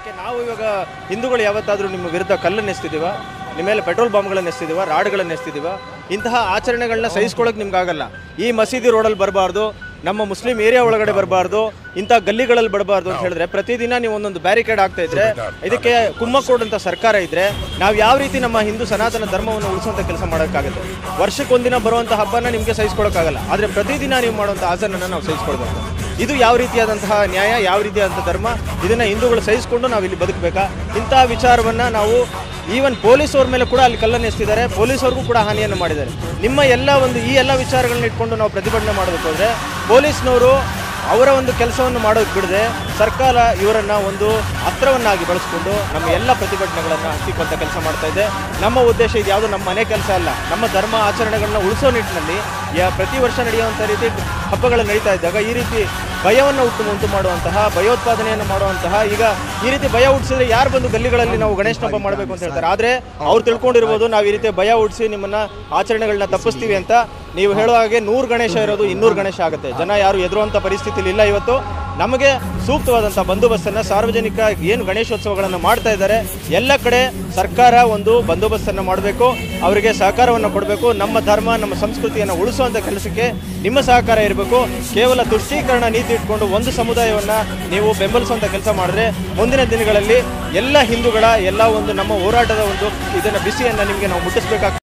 ಯಾಕೆ ನಾವು ಇವಾಗ ಹಿಂದೂಗಳು ಯಾವತ್ತಾದರೂ ನಿಮ್ಮ ವಿರುದ್ಧ ಕಲ್ಲನ್ನು ಎಸ್ತಿದ್ದೀವ ನಿಮ್ಮ ಮೇಲೆ ಪೆಟ್ರೋಲ್ ಬಾಂಬ್ಗಳನ್ನು ಎಸ್ತಿದ್ದೀವ ರಾಡ್ಗಳನ್ನು ಎಸ್ತಿದ್ದೀವ ಇಂತಹ ಆಚರಣೆಗಳನ್ನ ಸಹಿಸ್ಕೊಳ್ಳೋಕೆ ನಿಮ್ಗಾಗಲ್ಲ ಈ ಮಸೀದಿ ರೋಡಲ್ಲಿ ಬರಬಾರ್ದು ನಮ್ಮ ಮುಸ್ಲಿಂ ಏರಿಯಾ ಒಳಗಡೆ ಬರಬಾರ್ದು ಇಂಥ ಗಲ್ಲಿಗಳಲ್ಲಿ ಬರಬಾರ್ದು ಅಂತ ಹೇಳಿದ್ರೆ ಪ್ರತಿದಿನ ನೀವು ಒಂದೊಂದು ಬ್ಯಾರಿಕೇಡ್ ಆಗ್ತಾ ಇದ್ರೆ ಇದಕ್ಕೆ ಕುಮ್ಮ ಕೊಡುವಂಥ ಸರ್ಕಾರ ಇದ್ರೆ ನಾವು ಯಾವ ರೀತಿ ನಮ್ಮ ಹಿಂದೂ ಸನಾತನ ಧರ್ಮವನ್ನು ಉಳಿಸುವಂಥ ಕೆಲಸ ಮಾಡೋಕ್ಕಾಗುತ್ತೆ ವರ್ಷಕ್ಕೊಂದಿನ ಬರುವಂಥ ಹಬ್ಬನ ನಿಮಗೆ ಸಹಿಸ್ಕೊಳ್ಳೋಕ್ಕಾಗಲ್ಲ ಆದರೆ ಪ್ರತಿದಿನ ನೀವು ಮಾಡುವಂಥ ಆಚರಣೆನ ನಾವು ಸಹಿಸ್ಕೊಳ್ಬೇಕು ಇದು ಯಾವ ರೀತಿಯಾದಂತಹ ನ್ಯಾಯ ಯಾವ ರೀತಿಯಾದಂಥ ಧರ್ಮ ಇದನ್ನ ಹಿಂದೂಗಳು ಸಹಿಸಿಕೊಂಡು ನಾವು ಇಲ್ಲಿ ಬದುಕಬೇಕಾ ಇಂತಹ ವಿಚಾರವನ್ನ ನಾವು ಈವನ್ ಪೊಲೀಸವ್ರ ಮೇಲೆ ಕೂಡ ಅಲ್ಲಿ ಕಲ್ಲನ್ನು ಎಸ್ತಿದ್ದಾರೆ ಪೊಲೀಸವ್ರಿಗೂ ಕೂಡ ಹಾನಿಯನ್ನು ಮಾಡಿದ್ದಾರೆ ನಿಮ್ಮ ಎಲ್ಲ ಒಂದು ಈ ಎಲ್ಲ ವಿಚಾರಗಳನ್ನ ಇಟ್ಕೊಂಡು ನಾವು ಪ್ರತಿಭಟನೆ ಮಾಡಬೇಕು ಅಂದರೆ ಪೊಲೀಸ್ನವರು ಅವರ ಒಂದು ಕೆಲಸವನ್ನು ಮಾಡೋದು ಬಿಡದೆ ಸರ್ಕಾರ ಇವರನ್ನ ಒಂದು ಅಸ್ತ್ರವನ್ನಾಗಿ ಬಳಸಿಕೊಂಡು ನಮ್ಮ ಎಲ್ಲ ಪ್ರತಿಭಟನೆಗಳನ್ನು ಹತ್ತಿಕ್ಕುವಂಥ ಕೆಲಸ ಮಾಡ್ತಾ ಇದೆ ನಮ್ಮ ಉದ್ದೇಶ ಇದು ಯಾವುದು ನಮ್ಮ ಮನೆ ಕೆಲಸ ಅಲ್ಲ ನಮ್ಮ ಧರ್ಮ ಆಚರಣೆಗಳನ್ನ ಉಳಿಸೋ ನಿಟ್ಟಿನಲ್ಲಿ ಯಾ ಪ್ರತಿ ವರ್ಷ ನಡೆಯುವಂಥ ರೀತಿ ಹಬ್ಬಗಳು ನಡೀತಾ ಇದ್ದಾಗ ಈ ರೀತಿ ಭಯವನ್ನು ಉಂಟು ಉಂಟು ಮಾಡುವಂತಹ ಭಯೋತ್ಪಾದನೆಯನ್ನು ಮಾಡುವಂತಹ ಈಗ ಈ ರೀತಿ ಭಯ ಹುಟ್ಟಿಸಿದ್ರೆ ಯಾರು ಬಂದು ಗಲ್ಲಿಗಳಲ್ಲಿ ನಾವು ಗಣೇಶನ ಹಬ್ಬ ಮಾಡಬೇಕು ಅಂತ ಹೇಳ್ತಾರೆ ಆದರೆ ಅವ್ರು ತಿಳ್ಕೊಂಡಿರ್ಬೋದು ನಾವು ಈ ರೀತಿ ಭಯ ಹುಟ್ಟಿಸಿ ನಿಮ್ಮನ್ನ ಆಚರಣೆಗಳನ್ನ ತಪ್ಪಿಸ್ತೀವಿ ಅಂತ ನೀವು ಹೇಳೋ ಹಾಗೆ ನೂರು ಗಣೇಶ ಇರೋದು ಇನ್ನೂರು ಗಣೇಶ ಆಗುತ್ತೆ ಜನ ಯಾರು ಎದುರುವಂಥ ಪರಿಸ್ಥಿತಿಲಿ ಇಲ್ಲ ಇವತ್ತು ನಮಗೆ ಸೂಕ್ತವಾದಂಥ ಬಂದೋಬಸ್ತನ್ನು ಸಾರ್ವಜನಿಕ ಏನು ಗಣೇಶೋತ್ಸವಗಳನ್ನು ಮಾಡ್ತಾ ಇದ್ದಾರೆ ಎಲ್ಲ ಕಡೆ ಸರ್ಕಾರ ಒಂದು ಬಂದೋಬಸ್ತನ್ನು ಮಾಡಬೇಕು ಅವರಿಗೆ ಸಹಕಾರವನ್ನು ಕೊಡಬೇಕು ನಮ್ಮ ಧರ್ಮ ನಮ್ಮ ಸಂಸ್ಕೃತಿಯನ್ನು ಉಳಿಸುವಂಥ ಕೆಲಸಕ್ಕೆ ನಿಮ್ಮ ಸಹಕಾರ ಇರಬೇಕು ಕೇವಲ ತುಷ್ಟೀಕರಣ ನೀತಿ ಇಟ್ಕೊಂಡು ಒಂದು ಸಮುದಾಯವನ್ನು ನೀವು ಬೆಂಬಲಿಸುವಂಥ ಕೆಲಸ ಮಾಡಿದ್ರೆ ಮುಂದಿನ ದಿನಗಳಲ್ಲಿ ಎಲ್ಲ ಹಿಂದೂಗಳ ಎಲ್ಲ ಒಂದು ನಮ್ಮ ಹೋರಾಟದ ಒಂದು ಇದನ್ನು ಬಿಸಿಯನ್ನು ನಿಮಗೆ ನಾವು ಮುಟ್ಟಿಸ್ಬೇಕಾಗ್ತದೆ